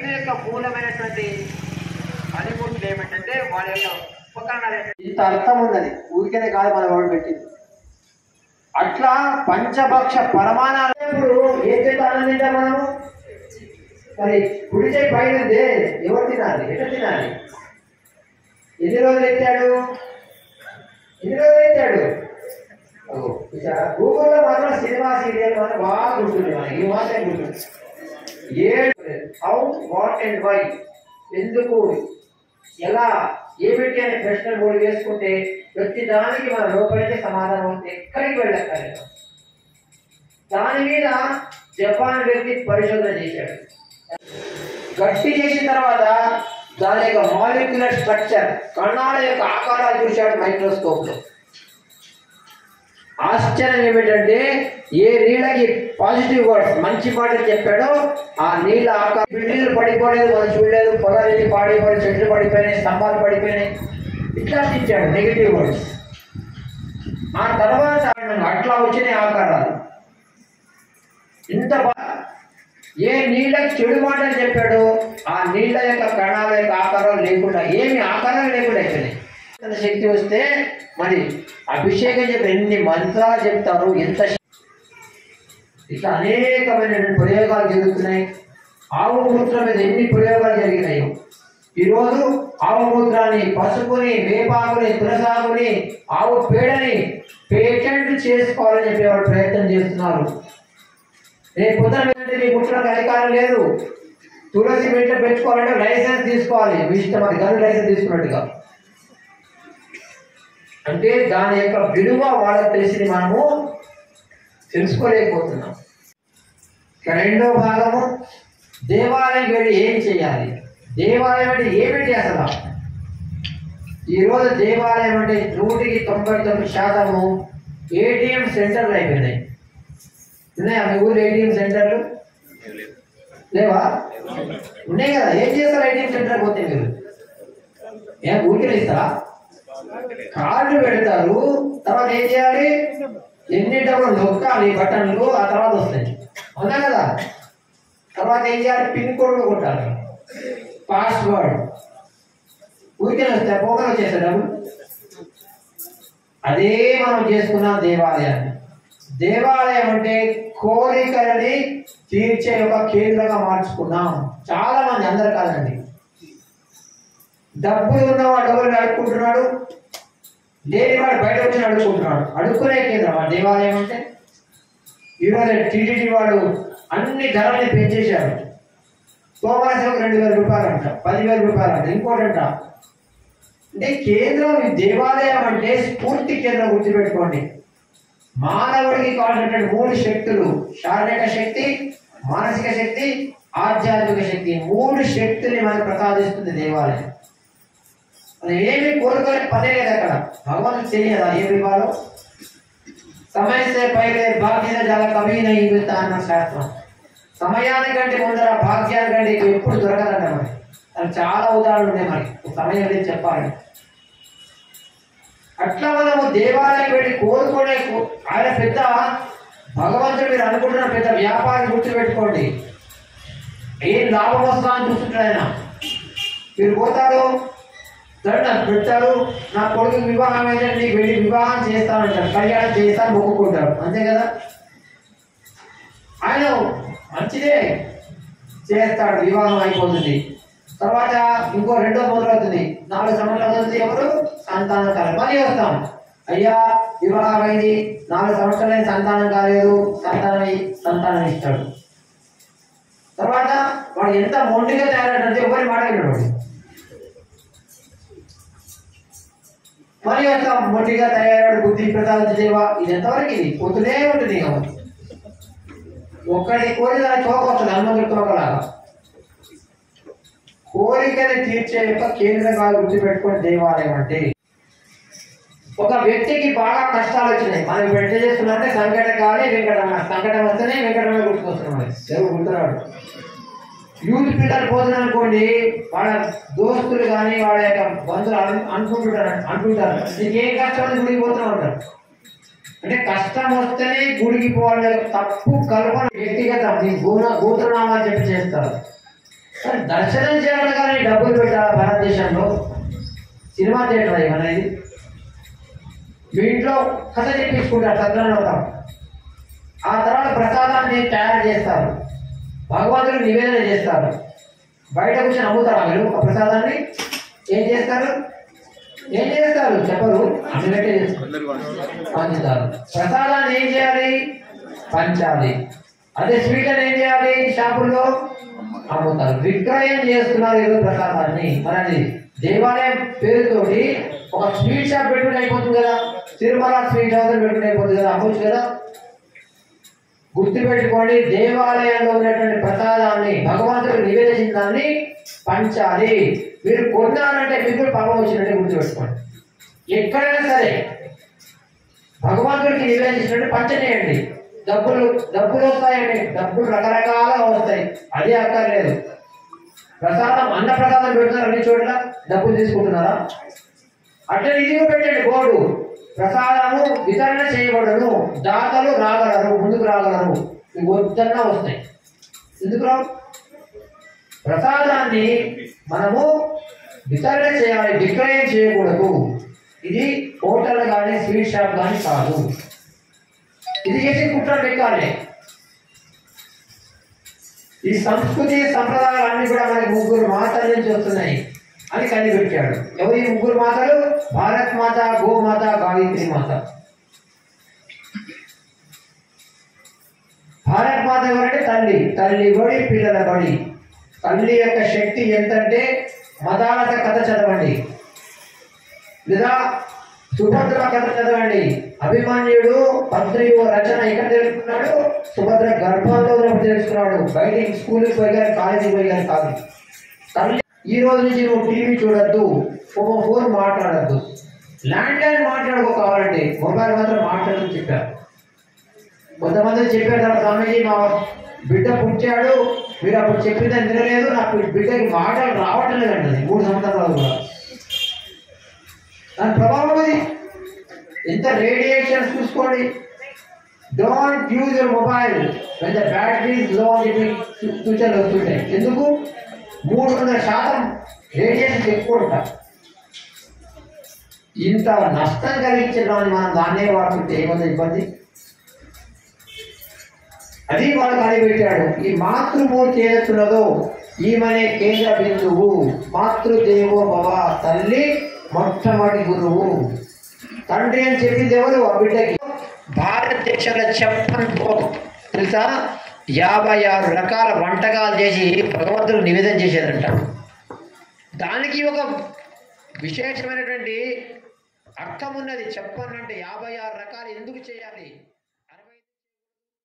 యొక్క మూలమైనటువంటి పనిముట్లు ఏమిటంటే వాళ్ళ యొక్క ఉపకరణాలు ఏంటంటే ఇంత అర్థం ఉన్నది ఊరికేనే కాదు మన వాడు పెట్టింది అట్లా పంచభక్ష పరమాణాలు ఇప్పుడు ఏం చేద్దామని తింటాం మనము మరి కుడి చేయి పైన ఉందే ఎవరు తినాలి ఎట్లా తినాలి ఎన్ని రోజులు ఎత్తాడు ఎన్ని రోజులు ఎత్తాడు అగో, చూసారా? గూగుల్లో మాత్రం సినిమా సీరియల్ మాత్రం బాగా గుర్తుంది మనకి ఈ మాత్రం గుర్తుంది ఏడు హౌ వాట్ అండ్ వై ఎందుకు ఎలా ఏమిటి అనే ప్రశ్నలు మూడు వేసుకుంటే ప్రతి దానికి మన లోపలికి సమాధానం ఉంది ఎక్కడికి వెళ్ళక్కర్లేదు దాని మీద జపాన్ వ్యక్తి పరిశోధన చేశాడు గట్టి చేసిన తర్వాత దాని యొక్క మాలిక్యులర్ స్ట్రక్చర్ కణాల యొక్క ఆకారాలు చూశాడు మైక్రోస్కోప్ లో ఆశ్చర్యం ఏమిటంటే ఏ నీళ్ళకి పాజిటివ్ వర్డ్స్ మంచి మాటలు చెప్పాడో ఆ నీళ్ళ ఆకారం బిల్డింగ్లు పడిపోలేదు మనం చూడలేదు పొలాలు పాడిపోయి చెట్లు పడిపోయినాయి స్తంభాలు పడిపోయినాయి ఇట్లా ఇచ్చాడు నెగిటివ్ వర్డ్స్ ఆ తర్వాత అట్లా వచ్చినాయి ఆకారాలు ఇంత బా- ఏ నీళ్ళకి చెడు మాటలు చెప్పాడో ఆ నీళ్ళ యొక్క కణాల యొక్క ఆకారం లేకుండా ఏమి ఆకారం లేకుండా అయిపోయినాయి అంత శక్తి వస్తే మరి అభిషేకం చెప్పి ఎన్ని మంత్రాలు చెప్తారు ఎంత శ- ఇట్లా అనేకమైనటువంటి ప్రయోగాలు జరుగుతున్నాయి ఆవు మూత్రం మీద ఎన్ని ప్రయోగాలు జరిగినాయో ఈరోజు ఆవు మూత్రాన్ని పసుపుని వేపాకుని తులసాకుని ఆవు పేడని పేటెంట్ చేసుకోవాలని చెప్పి వాళ్ళు ప్రయత్నం చేస్తున్నారు రేపు పొద్దున ఏంటంటే మీ పుట్టడానికి అధికారం లేదు తులసి పెట్ట పెంచుకోవాలంటే లైసెన్స్ తీసుకోవాలి మీ ఇష్టం అది గన్ లైసెన్స్ తీసుకున్నట్టుగా అంటే దాని యొక్క విలువ వాళ్ళకి తెలిసింది మనము తెలుసుకోలేకపోతున్నాం ఇక రెండో భాగము దేవాలయం వెళ్ళి ఏం చేయాలి దేవాలయం అంటే ఏమిటి అసలు ఈరోజు దేవాలయం అంటే నూటికి తొంభై తొమ్మిది శాతము ఏటీఎం సెంటర్లు అయిపోయినాయి ఉన్నాయా మీ ఊరు ఏటీఎం సెంటర్లు లేవా ఉన్నాయి కదా ఏం చేస్తారు ఏటీఎం సెంటర్ పోతే మీరు ఏం ఊరికే ఇస్తారా కార్డు పెడతారు తర్వాత ఏం చేయాలి ఎన్ని డబ్బులు నొక్కాలి బటన్లు ఆ తర్వాత వస్తాయి అవునా కదా తర్వాత ఏం చేయాలి పిన్ కోడ్ కొట్టాలి పాస్వర్డ్ ఊరికే వస్తాయి పోకలు వచ్చేస్తాయి డబ్బులు అదే మనం చేసుకున్నాం దేవాలయాన్ని దేవాలయం అంటే కోరికలని తీర్చే ఒక కేంద్రంగా మార్చుకున్నాం చాలా మంది అందరు కాదండి డబ్బులు ఉన్నవాడు ఎవరు అడుక్కుంటున్నాడు లేని వాడు బయట వచ్చి అడుక్కుంటున్నాడు అడుక్కునే కేంద్రం ఆ దేవాలయం అంటే ఈరోజు టీటీడీ వాడు అన్ని ధరల్ని పెంచేశారు సోమవార సేవకు రెండు వేల రూపాయలు అంట పదివేల రూపాయలు అంట ఇంకోటి అంట అంటే కేంద్రం ఈ దేవాలయం అంటే స్ఫూర్తి కేంద్రం గుర్తుపెట్టుకోండి మానవుడికి కావాల్సినటువంటి మూడు శక్తులు శారీరక శక్తి మానసిక శక్తి ఆధ్యాత్మిక శక్తి మూడు శక్తుల్ని మనకు ప్రసాదిస్తుంది దేవాలయం అది ఏమి కోరుకోలే పదే లేదు అక్కడ భగవంతుడు తెలియదా ఏమి ఇవ్వాలో సమయసే పైలే భాగ్యత జల కవీన ఈవిత అన్న శాస్త్రం సమయానికంటే ముందర భాగ్యానికంటే ఇక ఎప్పుడు దొరకదంట మరి అది చాలా ఉదాహరణలు ఉన్నాయి మనకి సమయం అనేది చెప్పాలి అట్లా మనము దేవాలయం వెళ్ళి కోరుకునే కో- ఆయన పెద్ద భగవంతుడు మీరు అనుకుంటున్న పెద్ద వ్యాపారం గుర్తుపెట్టుకోండి ఏం లాభం వస్తుందా అని చూస్తుంటాడు ఆయన మీరు పోతారు దండం పెడతారు నా కొడుకు వివాహం అయితే నీకు వెళ్ళి వివాహం చేస్తానంటారు కళ్యాణం చేస్తాను మొక్కుకుంటారు అంతే కదా ఆయన మంచిదే చేస్తాడు వివాహం అయిపోతుంది తర్వాత ఇంకో రెండో మొదలవుతుంది నాలుగు సంవత్సరాలు అవుతుంది ఎవరు సంతానం కాలేదు మళ్ళీ వస్తాం అయ్యా వివాహం అయింది నాలుగు సంవత్సరాలైన సంతానం కాలేదు సంతానం అయ్యి సంతానం ఇస్తాడు తర్వాత వాడు ఎంత మొండిగా తయారంటే ఎవరి మాట వినడు వాడు. మళ్ళీ వస్తాం మొండిగా తయారాడు బుద్ధి ప్రసాదించేవా ఇది ఎంతవరకు ఇది పోతూనే ఉంటుంది ఇక మరి. ఒక్కడి కోరిక తోక వస్తుంది హనుమంతుడి తోకలాగా కోరికని తీర్చే యొక్క కేంద్రంగా గుర్తుపెట్టుకుని దేవాలయం అంటే ఒక వ్యక్తికి బాగా కష్టాలు వచ్చినాయి మనం ఇప్పుడు ఎట్లా చేస్తున్నామంటే సంకట కావాలి వెంకటరమణ సంకటం వస్తేనే వెంకటరమణ గుర్తుకొస్తున్నాం ఎవరు గుర్తున్నాడు యూత్ పిల్లలు పోతున్నారు అనుకోండి వాళ్ళ దోస్తులు కానీ వాళ్ళ యొక్క బంధువులు అను- అనుకుంటుంటారు అంటుంటారు నీకేం కష్టం అని గుడికి పోతున్నావు అంటారు అంటే కష్టం వస్తేనే గుడికి పోవాలి తప్పు కల్పన వ్యక్తిగత నీ గూన గూతునామా చెప్పి చేస్తారు మరి దర్శనం చేయాలి కానీ డబ్బులు పెట్టాలి భారతదేశంలో సినిమా థియేటర్ ఏమన్నా ఇది మీ ఇంట్లో కథ చెప్పించుకుంటారు సత్యనారాయణ వ్రతం ఆ తర్వాత ప్రసాదాన్ని తయారు చేస్తారు భగవంతుడికి నివేదన చేస్తారు బయట కూర్చొని అమ్ముతారు మీరు ఆ ప్రసాదాన్ని ఏం చేస్తారు ఏం చేస్తారు చెప్పరు అమ్మినట్టే చేస్తారు పంచుతారు ప్రసాదాన్ని ఏం చేయాలి పంచాలి అదే స్వీట్ అని ఏం చేయాలి షాపుల్లో అమ్ముతారు విక్రయం చేస్తున్నారు ఈరోజు ప్రసాదాన్ని మరి అది దేవాలయం పేరుతోటి ఒక స్వీట్ షాప్ పెట్టుకుని అయిపోతుంది కదా తిరుమల స్వీట్ హౌస్ అని పెట్టుకుని అయిపోతుంది కదా అమ్మొచ్చు కదా గుర్తుపెట్టుకోండి దేవాలయంలో ఉన్నటువంటి ప్రసాదాన్ని భగవంతుడు నివేదించిన దాన్ని పంచాలి మీరు కొన్నారంటే మీకు కూడా పాపం వచ్చినట్టే గుర్తుపెట్టుకోండి ఎక్కడైనా సరే భగవంతుడికి నివేదించినట్టు పంచనేయండి డబ్బులు డబ్బులు వస్తాయండి డబ్బులు రకరకాలుగా వస్తాయి అది అక్కర్లేదు ప్రసాదం అన్న ప్రసాదం పెడుతున్నారు అన్ని చోట్ల డబ్బులు తీసుకుంటున్నారా అట్లా ఇదిగా పెట్టండి బోర్డు ప్రసాదము వితరణ చేయబడను దాతలు రాగలరు ముందుకు రాగలరు మీకు వద్దన్నా వస్తాయి ఎందుకు రావు ప్రసాదాన్ని మనము వితరణ చేయాలి విక్రయం చేయకూడదు ఇది హోటల్ కానీ స్వీట్ షాప్ కానీ కాదు ఇది చేసి కుట్ర పెట్టాలి ఈ సంస్కృతి సంప్రదాయాలు అన్ని కూడా మనకి ముగ్గురు మాతల నుంచి వస్తున్నాయి అని కనిపెట్టాడు ఎవరి ముగ్గురు మాతలు భారత్ మాత గోమాత గాయత్రి మాత భారత్ మాత ఎవరంటే తల్లి తల్లి బడి పిల్లల బడి తల్లి యొక్క శక్తి ఎంతంటే మదాలత కథ చదవండి లేదా సుభద్ర కథ చదవండి అభిమన్యుడు పత్రియు రచన ఇక్కడ తెలుసుకున్నాడు సుభద్ర గర్భంలో ఉన్నప్పుడు తెలుసుకున్నాడు బయటికి స్కూల్కి పోయి కానీ కాలేజీకి పోయి కానీ కాదు తల్లి ఈ రోజు నుంచి నువ్వు టీవీ చూడొద్దు ఒక ఫోన్ మాట్లాడద్దు ల్యాండ్ లైన్ మాట్లాడుకో కావాలంటే మొబైల్ మాత్రం మాట్లాడని చెప్పారు కొంతమంది చెప్పారు తర్వాత స్వామీజీ మా బిడ్డ పుట్టాడు మీరు అప్పుడు చెప్పిందని వినలేదు నాకు బిడ్డకి మాటలు రావటం లేదండి మూడు సంవత్సరాలు కూడా దాని ప్రభావం అది ఎంత రేడియేషన్ చూసుకోండి don't use your mobile when the battery low ఫ్యూచర్లో వస్తుంటాయి ఎందుకు మూడు వందల శాతం రేడియేషన్ ఎక్కువ ఉంటాయి ఇంత నష్టం కలిగించిన మనం దాన్నే వాడుతుంటే ఏముంది ఇబ్బంది అది వాడు కనిపెట్టాడు ఈ మాతృమూర్తి ఏదైతున్నదో ఈమెనే కేంద్ర బిందువు మాతృదేవో భవ తల్లి మొట్టమొదటి గురువు తండ్రి అని చెప్పింది ఎవరు ఆ బిడ్డకి భారతదేశంలో చెప్పని తెలుసా యాభై ఆరు రకాల వంటకాలు చేసి భగవంతుడు నివేదన చేసేదంట దానికి ఒక విశేషమైనటువంటి అర్థం ఉన్నది చెప్పనంటే యాభై ఆరు రకాలు ఎందుకు చేయాలి